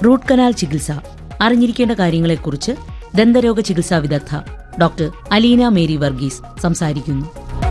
root canal ചികിത്സ അറിഞ്ഞിരിക്കേണ്ട കാര്യങ്ങളെക്കുറിച്ച് ദന്തരോഗ ചികിത്സാ വിദഗ്ധ ഡോക്ടർ അലീന മേരി വർഗീസ് സംസാരിക്കുന്നു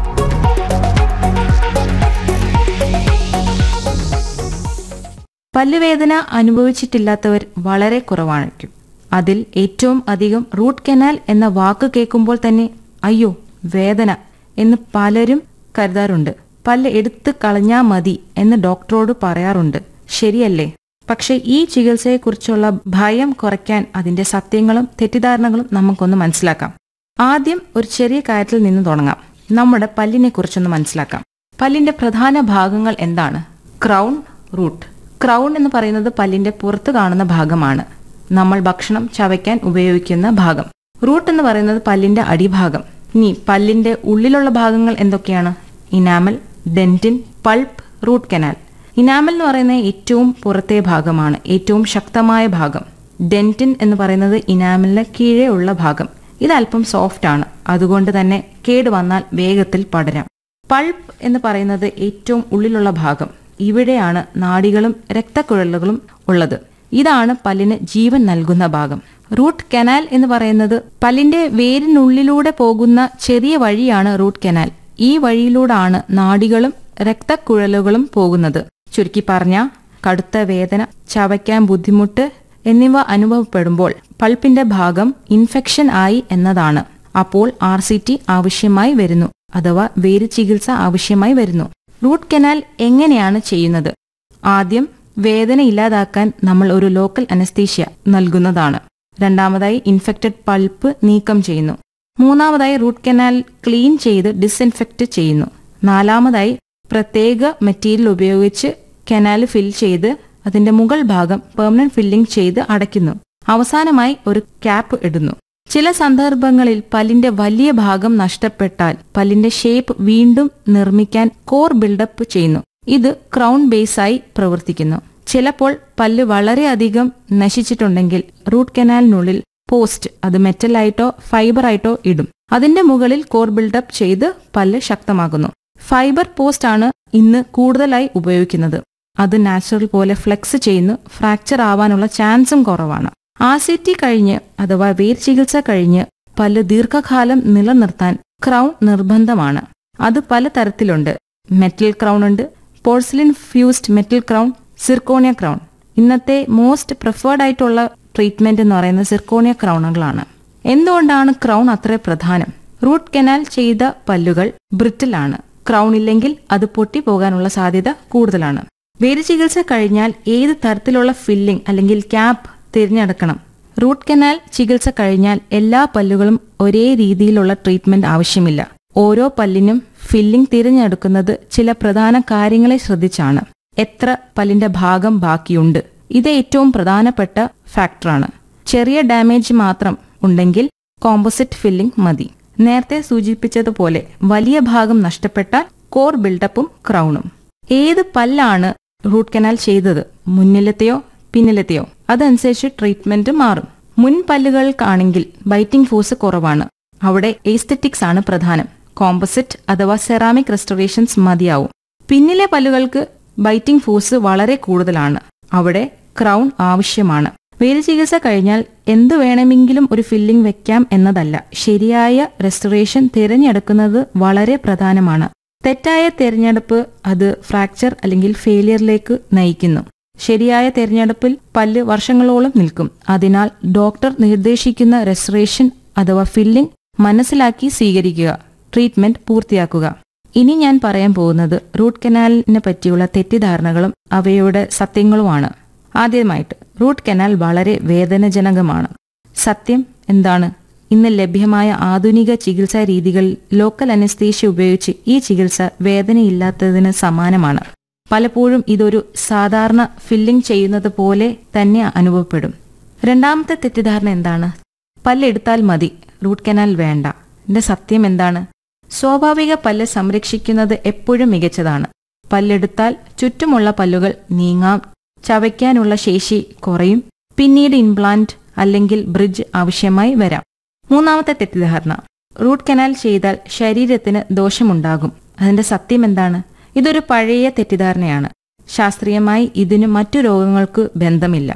പല്ലുവേദന അനുഭവിച്ചിട്ടില്ലാത്തവർ വളരെ കുറവായിരിക്കും അതിൽ ഏറ്റവും അധികം റൂട്ട് കനാൽ എന്ന വാക്ക് കേൾക്കുമ്പോൾ തന്നെ അയ്യോ വേദന എന്ന് പലരും കരുതാറുണ്ട് പല്ല് എടുത്ത് കളഞ്ഞാ മതി എന്ന് ഡോക്ടറോട് പറയാറുണ്ട് ശരിയല്ലേ പക്ഷെ ഈ ചികിത്സയെക്കുറിച്ചുള്ള ഭയം കുറയ്ക്കാൻ അതിന്റെ സത്യങ്ങളും തെറ്റിദ്ധാരണകളും നമുക്കൊന്ന് മനസ്സിലാക്കാം ആദ്യം ഒരു ചെറിയ കാര്യത്തിൽ നിന്ന് തുടങ്ങാം നമ്മുടെ പല്ലിനെ കുറിച്ചൊന്ന് മനസ്സിലാക്കാം പല്ലിന്റെ പ്രധാന ഭാഗങ്ങൾ എന്താണ് ക്രൗൺ റൂട്ട് ക്രൗൺ എന്ന് പറയുന്നത് പല്ലിന്റെ പുറത്ത് കാണുന്ന ഭാഗമാണ് നമ്മൾ ഭക്ഷണം ചവയ്ക്കാൻ ഉപയോഗിക്കുന്ന ഭാഗം റൂട്ട് എന്ന് പറയുന്നത് പല്ലിന്റെ അടിഭാഗം ഇനി പല്ലിന്റെ ഉള്ളിലുള്ള ഭാഗങ്ങൾ എന്തൊക്കെയാണ് enamel dentin pulp root canal enamel എന്ന് പറയുന്നത് ഏറ്റവും പുറത്തെ ഭാഗമാണ് ഏറ്റവും ശക്തമായ ഭാഗം ഡെന്റിൻ എന്ന് പറയുന്നത് ഇനാമലിന് കീഴേ ഉള്ള ഭാഗം ഇത് അല്പം സോഫ്റ്റ് ആണ് അതുകൊണ്ട് തന്നെ കേട് വന്നാൽ വേഗത്തിൽ പടരാം പൾപ്പ് എന്ന് പറയുന്നത് ഏറ്റവും ഉള്ളിലുള്ള ഭാഗം ഇവിടെയാണ് നാഡികളും രക്തക്കുഴലുകളും ഉള്ളത് ഇതാണ് പല്ലിന് ജീവൻ നൽകുന്ന ഭാഗം റൂട്ട് കനാൽ എന്ന് പറയുന്നത് പല്ലിന്റെ വേരിനുള്ളിലൂടെ പോകുന്ന ചെറിയ വഴിയാണ് റൂട്ട് കനാൽ ഈ വഴിയിലൂടാണ് നാഡികളും രക്തക്കുഴലുകളും പോകുന്നത് ചുരുക്കി പറഞ്ഞ കടുത്ത വേദന ചവയ്ക്കാൻ ബുദ്ധിമുട്ട് എന്നിവ അനുഭവപ്പെടുമ്പോൾ പൾപ്പിന്റെ ഭാഗം ഇൻഫെക്ഷൻ ആയി എന്നതാണ് അപ്പോൾ ആർ സി ടി ആവശ്യമായി വരുന്നു അഥവാ വേര് ചികിത്സ ആവശ്യമായി വരുന്നു റൂട്ട് കനാൽ എങ്ങനെയാണ് ചെയ്യുന്നത് ആദ്യം വേദന ഇല്ലാതാക്കാൻ നമ്മൾ ഒരു ലോക്കൽ അനസ്തീഷ്യ നൽകുന്നതാണ് രണ്ടാമതായി ഇൻഫെക്റ്റഡ് പൾപ്പ് നീക്കം ചെയ്യുന്നു മൂന്നാമതായി റൂട്ട് കനാൽ ക്ലീൻ ചെയ്ത് ഡിസ്ഇൻഫെക്റ്റ് ചെയ്യുന്നു നാലാമതായി പ്രത്യേക മെറ്റീരിയൽ ഉപയോഗിച്ച് കനാൽ ഫിൽ ചെയ്ത് അതിന്റെ മുകൾ ഭാഗം പെർമനന്റ് ഫില്ലിംഗ് ചെയ്ത് അടയ്ക്കുന്നു അവസാനമായി ഒരു ക്യാപ്പ് ഇടുന്നു ചില സന്ദർഭങ്ങളിൽ പല്ലിന്റെ വലിയ ഭാഗം നഷ്ടപ്പെട്ടാൽ പല്ലിന്റെ ഷേപ്പ് വീണ്ടും നിർമ്മിക്കാൻ കോർ ബിൽഡപ്പ് ചെയ്യുന്നു ഇത് ക്രൗൺ ബേസായി പ്രവർത്തിക്കുന്നു ചിലപ്പോൾ പല്ല് വളരെയധികം നശിച്ചിട്ടുണ്ടെങ്കിൽ റൂട്ട് കനാലിനുള്ളിൽ പോസ്റ്റ് അത് മെറ്റലായിട്ടോ ഫൈബറായിട്ടോ ഇടും അതിന്റെ മുകളിൽ കോർ ബിൽഡപ്പ് ചെയ്ത് പല്ല് ശക്തമാകുന്നു ഫൈബർ പോസ്റ്റ് ആണ് ഇന്ന് കൂടുതലായി ഉപയോഗിക്കുന്നത് അത് നാച്ചുറൽ പോലെ ഫ്ലെക്സ് ചെയ്യുന്നു ഫ്രാക്ചർ ആവാനുള്ള ചാൻസും കുറവാണ് ആസിറ്റി കഴിഞ്ഞ് അഥവാ വേർ ചികിത്സ കഴിഞ്ഞ് പല്ല് ദീർഘകാലം നിലനിർത്താൻ ക്രൗൺ നിർബന്ധമാണ് അത് പല തരത്തിലുണ്ട് മെറ്റൽ ക്രൗൺ ഉണ്ട് porcelain fused metal crown zirconia crown ഇന്നത്തെ മോസ്റ്റ് പ്രിഫേർഡ് ആയിട്ടുള്ള ട്രീറ്റ്മെന്റ് എന്ന് പറയുന്നത് സിർക്കോണിയ ക്രൗണുകളാണ് എന്തുകൊണ്ടാണ് ക്രൗൺ അത്ര പ്രധാനം റൂട്ട് കനാൽ ചെയ്ത പല്ലുകൾ ബ്രിട്ടിലാണ് ക്രൗൺ ഇല്ലെങ്കിൽ അത് പൊട്ടിപ്പോകാനുള്ള സാധ്യത കൂടുതലാണ് വേര് ചികിത്സ കഴിഞ്ഞാൽ ഏത് തരത്തിലുള്ള ഫില്ലിംഗ് അല്ലെങ്കിൽ ക്യാപ്പ് തിരഞ്ഞെടുക്കണം റൂട്ട് കനാൽ ചികിത്സ കഴിഞ്ഞാൽ എല്ലാ പല്ലുകളും ഒരേ രീതിയിലുള്ള ട്രീറ്റ്മെന്റ് ആവശ്യമില്ല ഓരോ പല്ലിനും ഫില്ലിംഗ് തിരഞ്ഞെടുക്കുന്നത് ചില പ്രധാന കാര്യങ്ങളെ ശ്രദ്ധിച്ചാണ് എത്ര പല്ലിന്റെ ഭാഗം ബാക്കിയുണ്ട് ഇത് ഏറ്റവും പ്രധാനപ്പെട്ട ഫാക്ടറാണ് ചെറിയ ഡാമേജ് മാത്രം ഉണ്ടെങ്കിൽ കോമ്പോസിറ്റ് ഫില്ലിംഗ് മതി നേരത്തെ സൂചിപ്പിച്ചതുപോലെ വലിയ ഭാഗം നഷ്ടപ്പെട്ടാൽ കോർ ബിൽഡപ്പും ക്രൗണും ഏത് പല്ലാണ് റൂട്ട് കനാൽ ചെയ്തത് മുന്നിലത്തെയോ പിന്നിലത്തെയോ അതനുസരിച്ച് ട്രീറ്റ്മെന്റ് മാറും മുൻ പല്ലുകൾക്കാണെങ്കിൽ ബൈറ്റിംഗ് ഫോഴ്സ് കുറവാണ് അവിടെ എസ്തെറ്റിക്സ് ആണ് പ്രധാനം കോമ്പോസിറ്റ് അഥവാ സെറാമിക് റെസ്റ്റോറേഷൻസ് മതിയാവും പിന്നിലെ പല്ലുകൾക്ക് ബൈറ്റിംഗ് ഫോഴ്സ് വളരെ കൂടുതലാണ് അവിടെ ക്രൗൺ ആവശ്യമാണ് വേര് ചികിത്സ കഴിഞ്ഞാൽ എന്തു വേണമെങ്കിലും ഒരു ഫില്ലിംഗ് വെക്കാം എന്നതല്ല ശരിയായ റെസ്റ്റോറേഷൻ തിരഞ്ഞെടുക്കുന്നത് വളരെ പ്രധാനമാണ് തെറ്റായ തിരഞ്ഞെടുപ്പ് അത് ഫ്രാക്ചർ അല്ലെങ്കിൽ ഫെയിലിയറിലേക്ക് നയിക്കുന്നു ശരിയായ തിരഞ്ഞെടുപ്പിൽ പല്ല് വർഷങ്ങളോളം നിൽക്കും അതിനാൽ ഡോക്ടർ നിർദ്ദേശിക്കുന്ന റെസ്റ്റോറേഷൻ അഥവാ ഫില്ലിംഗ് മനസ്സിലാക്കി സ്വീകരിക്കുക ട്രീറ്റ്മെന്റ് പൂർത്തിയാക്കുക ഇനി ഞാൻ പറയാൻ പോകുന്നത് റൂട്ട് കനാലിനെ പറ്റിയുള്ള തെറ്റിദ്ധാരണകളും അവയുടെ സത്യങ്ങളുമാണ് ആദ്യമായിട്ട് റൂട്ട് കനാൽ വളരെ വേദനജനകമാണ് സത്യം എന്താണ് ഇന്ന് ലഭ്യമായ ആധുനിക ചികിത്സാ രീതികൾ ലോക്കൽ അനസ്തേഷ്യ ഉപയോഗിച്ച് ഈ ചികിത്സ വേദനയില്ലാത്തതിന് സമാനമാണ് പലപ്പോഴും ഇതൊരു സാധാരണ ഫില്ലിംഗ് ചെയ്യുന്നത് പോലെ തന്നെ അനുഭവപ്പെടും രണ്ടാമത്തെ തെറ്റിദ്ധാരണ എന്താണ് പല്ലെടുത്താൽ മതി റൂട്ട് കനാൽ വേണ്ട എന്റെ സത്യം എന്താണ് സ്വാഭാവിക പല്ല് സംരക്ഷിക്കുന്നത് എപ്പോഴും മികച്ചതാണ് പല്ലെടുത്താൽ ചുറ്റുമുള്ള പല്ലുകൾ നീങ്ങാം ചവയ്ക്കാനുള്ള ശേഷി കുറയും പിന്നീട് ഇംപ്ലാന്റ് അല്ലെങ്കിൽ ബ്രിഡ്ജ് ആവശ്യമായി വരാം മൂന്നാമത്തെ തെറ്റിദ്ധാരണ റൂട്ട് കനാൽ ചെയ്താൽ ശരീരത്തിന് ദോഷമുണ്ടാകും അതിന്റെ സത്യം എന്താണ് ഇതൊരു പഴയ തെറ്റിദ്ധാരണയാണ് ശാസ്ത്രീയമായി ഇതിന് മറ്റു രോഗങ്ങൾക്ക് ബന്ധമില്ല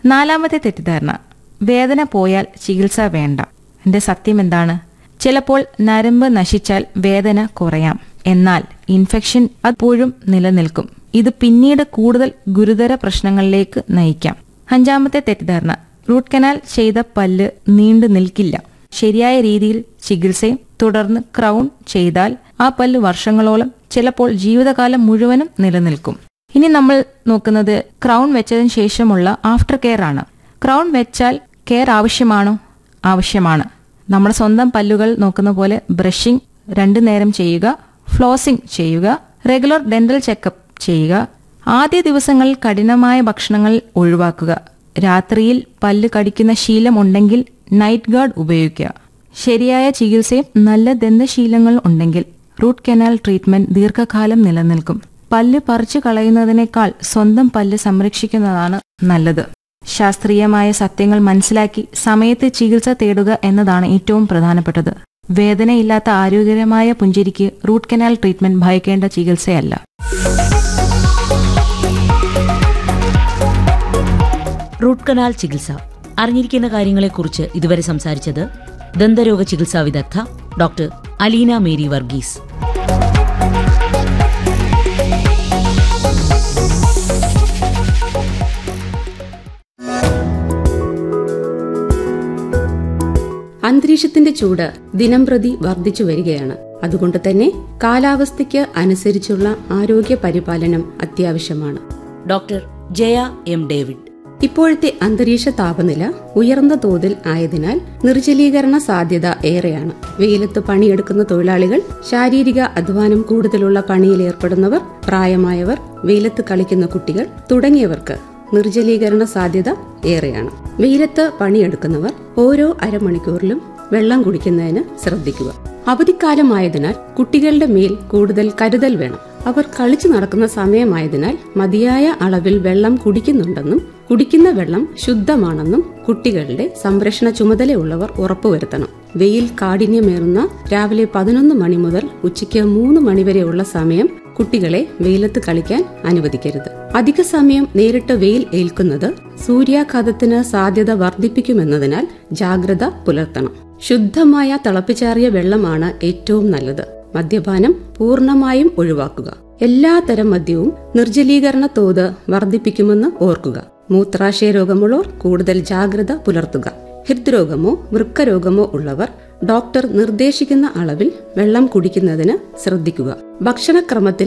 നാലാമത്തെ തെറ്റിദ്ധാരണ വേദന പോയാൽ ചികിത്സ വേണ്ട എന്റെ സത്യം എന്താണ് ചിലപ്പോൾ നരമ്പ് നശിച്ചാൽ വേദന കുറയാം എന്നാൽ ഇൻഫെക്ഷൻ അപ്പോഴും നിലനിൽക്കും ഇത് പിന്നീട് കൂടുതൽ ഗുരുതര പ്രശ്നങ്ങളിലേക്ക് നയിക്കാം അഞ്ചാമത്തെ തെറ്റിദ്ധാരണ റൂട്ട് കനാൽ ചെയ്ത പല്ല് നീണ്ടു നിൽക്കില്ല ശരിയായ രീതിയിൽ ചികിത്സയും തുടർന്ന് ക്രൗൺ ചെയ്താൽ ആ പല്ല് വർഷങ്ങളോളം ചിലപ്പോൾ ജീവിതകാലം മുഴുവനും നിലനിൽക്കും ഇനി നമ്മൾ നോക്കുന്നത് ക്രൗൺ വെച്ചതിന് ശേഷമുള്ള ആഫ്റ്റർ കെയർ ആണ് ക്രൗൺ വെച്ചാൽ കെയർ ആവശ്യമാണോ ആവശ്യമാണ് നമ്മുടെ സ്വന്തം പല്ലുകൾ നോക്കുന്ന പോലെ ബ്രഷിംഗ് രണ്ടു നേരം ചെയ്യുക ഫ്ലോസിംഗ് ചെയ്യുക റെഗുലർ ഡെന്റൽ ചെക്കപ്പ് ചെയ്യുക ആദ്യ ദിവസങ്ങളിൽ കഠിനമായ ഭക്ഷണങ്ങൾ ഒഴിവാക്കുക രാത്രിയിൽ പല്ല് കടിക്കുന്ന ശീലമുണ്ടെങ്കിൽ നൈറ്റ് ഗാർഡ് ഉപയോഗിക്കുക ശരിയായ ചികിത്സയും നല്ല ദന്തശീലങ്ങൾ ഉണ്ടെങ്കിൽ റൂട്ട് കനാൽ ട്രീറ്റ്മെന്റ് ദീർഘകാലം നിലനിൽക്കും പല്ല് പറിച്ചു കളയുന്നതിനേക്കാൾ സ്വന്തം പല്ല് സംരക്ഷിക്കുന്നതാണ് നല്ലത് ശാസ്ത്രീയമായ സത്യങ്ങൾ മനസ്സിലാക്കി സമയത്ത് ചികിത്സ തേടുക എന്നതാണ് ഏറ്റവും പ്രധാനപ്പെട്ടത് വേദനയില്ലാത്ത ആരോഗ്യകരമായ പുഞ്ചിരിക്ക് റൂട്ട് കനാൽ ട്രീറ്റ്മെന്റ് ഭയക്കേണ്ട ചികിത്സയല്ല റൂട്ട് കനാൽ ചികിത്സ അറിഞ്ഞിരിക്കേണ്ട കാര്യങ്ങളെക്കുറിച്ച് ഇതുവരെ സംസാരിച്ചത് ദന്തരോഗ ചികിത്സാ വിദഗ്ധ ഡോക്ടർ അലീന മേരി വർഗീസ് അന്തരീക്ഷത്തിന്റെ ചൂട് ദിനംപ്രതി വർദ്ധിച്ചു വരികയാണ് അതുകൊണ്ട് തന്നെ കാലാവസ്ഥയ്ക്ക് അനുസരിച്ചുള്ള ആരോഗ്യ പരിപാലനം അത്യാവശ്യമാണ് ഡോക്ടർ ജയ എം ഡേവിഡ് ഇപ്പോഴത്തെ അന്തരീക്ഷ താപനില ഉയർന്ന തോതിൽ ആയതിനാൽ നിർജ്ജലീകരണ സാധ്യത ഏറെയാണ് വെയിലത്ത് പണിയെടുക്കുന്ന തൊഴിലാളികൾ ശാരീരിക അധ്വാനം കൂടുതലുള്ള പണിയിൽ ഏർപ്പെടുന്നവർ പ്രായമായവർ വെയിലത്ത് കളിക്കുന്ന കുട്ടികൾ തുടങ്ങിയവർക്ക് നിർജ്ജലീകരണ സാധ്യത ഏറെയാണ് വെയിലത്ത് പണിയെടുക്കുന്നവർ ഓരോ അരമണിക്കൂറിലും വെള്ളം കുടിക്കുന്നതിന് ശ്രദ്ധിക്കുക അവധിക്കാലമായതിനാൽ കുട്ടികളുടെ മേൽ കൂടുതൽ കരുതൽ വേണം അവർ കളിച്ചു നടക്കുന്ന സമയമായതിനാൽ മതിയായ അളവിൽ വെള്ളം കുടിക്കുന്നുണ്ടെന്നും കുടിക്കുന്ന വെള്ളം ശുദ്ധമാണെന്നും കുട്ടികളുടെ സംരക്ഷണ ചുമതലയുള്ളവർ ഉറപ്പുവരുത്തണം വെയിൽ കാഠിന്യമേറുന്ന രാവിലെ പതിനൊന്ന് മണി മുതൽ ഉച്ചയ്ക്ക് മൂന്ന് മണിവരെയുള്ള സമയം കുട്ടികളെ വെയിലത്ത് കളിക്കാൻ അനുവദിക്കരുത് അധിക സമയം നേരിട്ട് വെയിൽ ഏൽക്കുന്നത് സൂര്യാഘാതത്തിന് സാധ്യത വർദ്ധിപ്പിക്കുമെന്നതിനാൽ ജാഗ്രത പുലർത്തണം ശുദ്ധമായ തിളപ്പിച്ചാറിയ വെള്ളമാണ് ഏറ്റവും നല്ലത് മദ്യപാനം പൂർണ്ണമായും ഒഴിവാക്കുക എല്ലാതരം മദ്യവും നിർജ്ജലീകരണ തോത് വർദ്ധിപ്പിക്കുമെന്ന് ഓർക്കുക മൂത്രാശയ രോഗമുള്ളവർ കൂടുതൽ ജാഗ്രത പുലർത്തുക ഹൃദ്രോഗമോ വൃക്കരോഗമോ ഉള്ളവർ ഡോക്ടർ നിർദ്ദേശിക്കുന്ന അളവിൽ വെള്ളം കുടിക്കുന്നതിന് ശ്രദ്ധിക്കുക ഭക്ഷണക്രമത്തിൽ